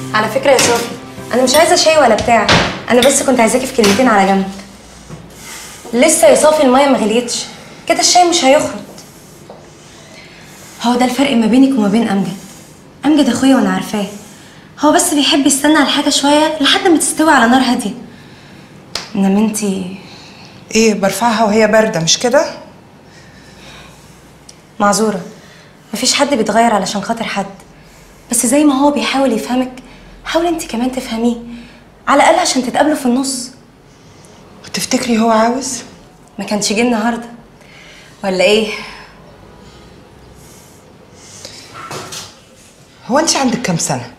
على فكره يا صافي انا مش عايزه شاي ولا بتاع انا بس كنت عايزاكي في كلمتين على جنب لسه يا صافي الميه ما غليتش كده الشاي مش هيخرج هو ده الفرق ما بينك وما بين امجد امجد اخويا وانا عارفاه هو بس بيحب يستنى على الحاجه شويه لحد ما تستوي على نار هاديه انما انتي ايه برفعها وهي بارده مش كده معذوره مفيش حد بيتغير علشان خاطر حد بس زي ما هو بيحاول يفهمك حاولي انت كمان تفهميه على الاقل عشان تتقابلوا في النص وتفتكري هو عاوز ما كانش جه النهارده ولا ايه هو انت عندك كام سنه